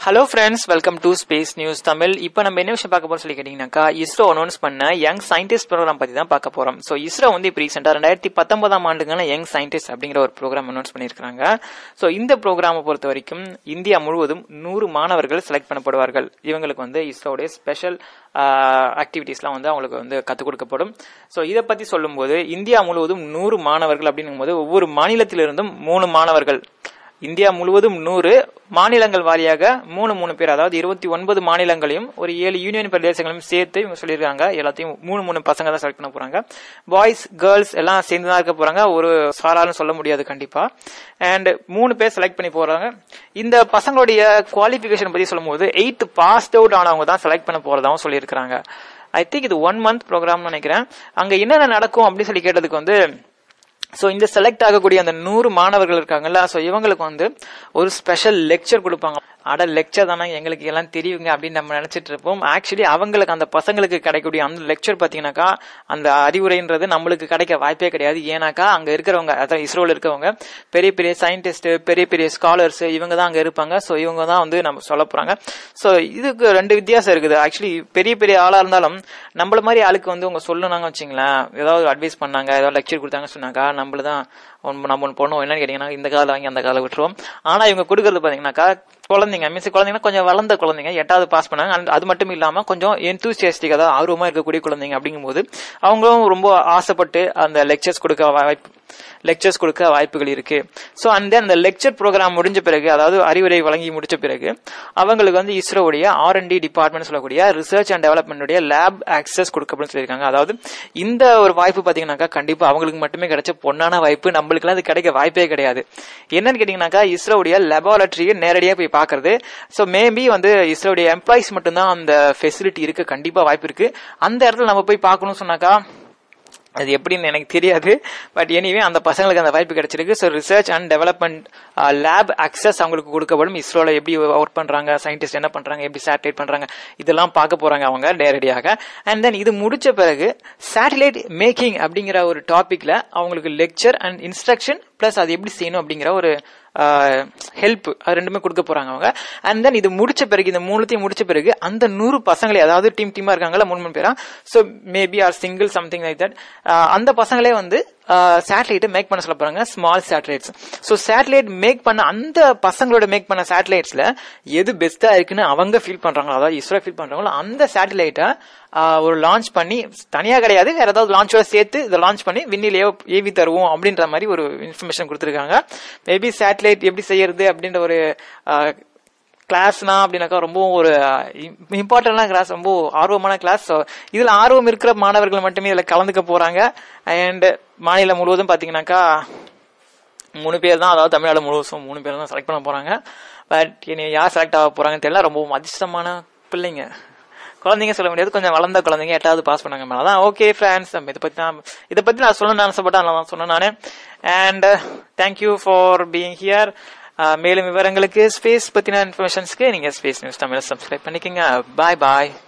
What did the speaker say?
hello friends welcome to space news Tamil இப்போ நம்ம என்ன விஷயம் பார்க்க போறோம் சொல்லி கேட்டீங்கன்னாக்கா இஸ்ரோ அனௌன்ஸ் பண்ண யங் சயின்டிஸ்ட் ப்ரோக்ராம் பத்தி தான் பார்க்க போறோம் ஸோ இஸ்ரோ வந்து இப்போ ரீசெண்டாக ரெண்டாயிரத்தி பத்தொன்பதாம் ஆண்டுக்கான யங் சயின்டிஸ்ட் அப்படிங்கிற ஒரு ப்ரோக்ராம் அனௌன்ஸ் பண்ணியிருக்காங்க ஸோ இந்த ப்ரோக்ராமை பொறுத்த வரைக்கும் இந்தியா முழுவதும் நூறு மாணவர்கள் செலக்ட் பண்ணப்படுவார்கள் இவங்களுக்கு வந்து இஸ்ரோடைய ஸ்பெஷல் ஆக்டிவிட்டீஸ்லாம் வந்து அவங்களுக்கு வந்து கற்றுக் கொடுக்கப்படும் ஸோ இதை பற்றி சொல்லும்போது இந்தியா முழுவதும் நூறு மாணவர்கள் அப்படிங்கும்போது ஒவ்வொரு மாநிலத்திலிருந்தும் மூணு மாணவர்கள் இந்தியா முழுவதும் நூறு மாநிலங்கள் வாரியாக மூணு மூணு பேர் அதாவது இருபத்தி ஒன்பது மாநிலங்களையும் ஒரு ஏழு யூனியன் பிரதேசங்களையும் சேர்த்து இவங்க சொல்லியிருக்காங்க எல்லாத்தையும் மூணு மூணு பசங்க தான் செலக்ட் பண்ண போறாங்க பாய்ஸ் கேர்ள்ஸ் எல்லாம் சேர்ந்து தான் இருக்க போறாங்க ஒரு சாராலும் சொல்ல முடியாது கண்டிப்பா அண்ட் மூணு பேர் செலக்ட் பண்ணி போறாங்க இந்த பசங்களுடைய குவாலிஃபிகேஷன் பத்தி சொல்லும்போது எயித் பாஸ்ட் அவுட் ஆனவங்க தான் செலக்ட் பண்ண போறதாவும் சொல்லியிருக்காங்க ஐ திங்க் இது ஒன் மந்த் ப்ரோக்ராம்னு நினைக்கிறேன் அங்க என்னென்ன நடக்கும் அப்படின்னு சொல்லி கேட்டதுக்கு வந்து ஸோ இந்த செலக்ட் ஆகக்கூடிய அந்த நூறு மாணவர்கள் இருக்காங்கல்ல ஸோ இவங்களுக்கு வந்து ஒரு ஸ்பெஷல் லெக்சர் கொடுப்பாங்க அட லெக்சர் தானே எங்களுக்கு எல்லாம் தெரியுங்க அப்படின்னு நம்ம நினைச்சிட்டு இருப்போம் ஆக்சுவலி அவங்களுக்கு அந்த பசங்களுக்கு கிடைக்கக்கூடிய அந்த லெக்சர் பார்த்தீங்கன்னாக்கா அந்த அறிவுரைன்றது நம்மளுக்கு கிடைக்க வாய்ப்பே கிடையாது ஏன்னாக்கா அங்க இருக்கிறவங்க அதான் இஸ்ரோல இருக்கவங்க பெரிய பெரிய சயின்டிஸ்ட் பெரிய பெரிய ஸ்காலர்ஸ் இவங்க தான் அங்க இருப்பாங்க ஸோ இவங்க தான் வந்து நம்ம சொல்ல போறாங்க ஸோ இதுக்கு ரெண்டு வித்தியாசம் இருக்குது ஆக்சுவலி பெரிய பெரிய ஆளா இருந்தாலும் நம்மள மாதிரி ஆளுக்கு வந்து உங்க சொல்லுனாங்க வச்சுங்களேன் ஏதாவது அட்வைஸ் பண்ணாங்க ஏதாவது லெக்சர் கொடுத்தாங்க சொன்னாக்கா நம்மள தான் நம்ம ஒன்று பண்ணுவோம் என்னன்னு கேட்டீங்கன்னா இந்த காலம் வாங்கி அந்த காலம் விட்டுருவோம் ஆனா இவங்க கொடுக்கறது பாத்தீங்கன்னாக்கா குழந்தைங்க மீன்ஸ் குழந்தைங்கன்னா கொஞ்சம் வளர்ந்த குழந்தைங்க எட்டாவது பாஸ் பண்ணாங்க and அது மட்டும் இல்லாம கொஞ்சம் எந்தூசியாஸ்டிக் அதாவது ஆர்வமா இருக்கக்கூடிய குழந்தைங்க அப்படிங்கும்போது அவங்களும் ரொம்ப ஆசைப்பட்டு அந்த லெக்சர்ஸ் கொடுக்க வாய்ப்பு லெக்சர்ஸ் கொடுக்க வாய்ப்புகள் இருக்கு ஸோ அண்ட் தென் அந்த லெக்சர் ப்ரோக்ராம் முடிஞ்ச பிறகு அதாவது அறிவுரை வழங்கி முடிச்ச பிறகு அவங்களுக்கு வந்து இஸ்ரோவுடைய ஆர் அண்ட் டி டிபார்ட்மெண்ட் சொல்லக்கூடிய ரிசர்ச் அண்ட் டெவலப்மெண்ட்டுடைய லேப் ஆக்சஸ் கொடுக்கப்படும் சொல்லியிருக்காங்க அதாவது இந்த ஒரு வாய்ப்பு பாத்தீங்கன்னாக்கா கண்டிப்பா அவங்களுக்கு மட்டுமே கிடைச்ச பொன்னான வாய்ப்பு நம்மளுக்குலாம் அது கிடைக்க வாய்ப்பே கிடையாது என்னன்னு கேட்டீங்கன்னாக்கா இஸ்ரோவுடைய லெபார்டரியை நேரடியாக போய் பார்க்கறது ஸோ மேபி வந்து இஸ்ரோவுடைய எம்ப்ளாயிஸ் மட்டும்தான் அந்த ஃபெசிலிட்டி இருக்கு கண்டிப்பா வாய்ப்பு இருக்கு அந்த இடத்துல நம்ம போய் பார்க்கணும்னு சொன்னாக்கா அது எப்படின்னு எனக்கு தெரியாது பட் எனிவே அந்த பசங்களுக்கு அந்த வாய்ப்பு கிடைச்சிருக்கு so research and development lab access அவங்களுக்கு கொடுக்கப்படும் இஸ்ரோல எப்படி ஒர்க் பண்றாங்க சயின்டிஸ்ட் என்ன பண்றாங்க எப்படி சேட்டலைட் பண்றாங்க இதெல்லாம் பார்க்க போறாங்க அவங்க நேரடியாக அண்ட் தென் இது முடிச்ச பிறகு சேட்டலைட் மேக்கிங் அப்படிங்கிற ஒரு டாபிக்ல அவங்களுக்கு லெக்சர் அண்ட் இன்ஸ்ட்ரக்ஷன் பிளஸ் அது எப்படி செய்யணும் அப்படிங்கிற ஒரு ஹெல்ப் அது ரெண்டுமே கொடுக்க போறாங்க அவங்க அண்ட் தென் இது முடிச்ச பிறகு இந்த மூணுத்தையும் முடிச்ச பிறகு அந்த நூறு பசங்களே அதாவது டீம் டீமா இருக்காங்கல்ல மூணு மூணு பேரா so maybe or single something like that அந்த பசங்களே வந்து சேட்டலைட்டை மேக் பண்ண சொல்ல போறாங்க small satellites so satellite make பண்ண அந்த பசங்களோட மேக் பண்ண சேட்டலைட்ஸ்ல எது பெஸ்டா இருக்குன்னு அவங்க ஃபீல் பண்றாங்களோ அதாவது இஸ்ரோ ஃபீல் பண்றாங்களோ அந்த சேட்டலைட்டை ஒரு லான்ச் பண்ணி தனியா கிடையாது வேற ஏதாவது லான்ச்சோட சேர்த்து இதை லான்ச் பண்ணி விண்ணில் ஏவி தருவோம் அப்படின்ற மாதிரி ஒரு இன்ஃபர்மேஷன் கொடுத்துருக்காங்க மேபி சேட்டலைட் எப்படி செய்யறது அப்படின்ற ஒரு கிளாஸ்னா அப்படின்னாக்கா ரொம்ப ஒரு இம்பார்ட்டன்டான கிளாஸ் ரொம்ப ஆர்வமான கிளாஸ் ஸோ இதில் ஆர்வம் இருக்கிற மாணவர்கள் மட்டுமே இதில் கலந்துக்க போறாங்க அண்ட் மாநிலம் முழுவதும் பார்த்தீங்கன்னாக்கா மூணு பேர் தான் அதாவது தமிழ்நாடு முழுவதும் மூணு பேர் தான் செலக்ட் பண்ண போறாங்க பட் இனி யார் செலக்ட் ஆக போறாங்கன்னு தெரியல ரொம்ப அதிர்ஷ்டமான பிள்ளைங்க குழந்தைங்க சொல்ல முடியாது கொஞ்சம் வளர்ந்த குழந்தைங்க எட்டாவது பாஸ் பண்ணாங்க மேலே தான் ஓகே ஃப்ரெண்ட்ஸ் இதை பற்றி நான் இதை பற்றி நான் சொல்லணும்னு ஆசைப்பட்டேன் அதனால தான் சொன்னேன் நான் and thank you for being here மேலும் விவரங்களுக்கு ஸ்பேஸ் பற்றின இன்ஃபர்மேஷன்ஸ்க்கு நீங்கள் ஸ்பேஸ் நியூஸ் தமிழ் சப்ஸ்கிரைப் பண்ணிக்கோங்க பாய் பாய்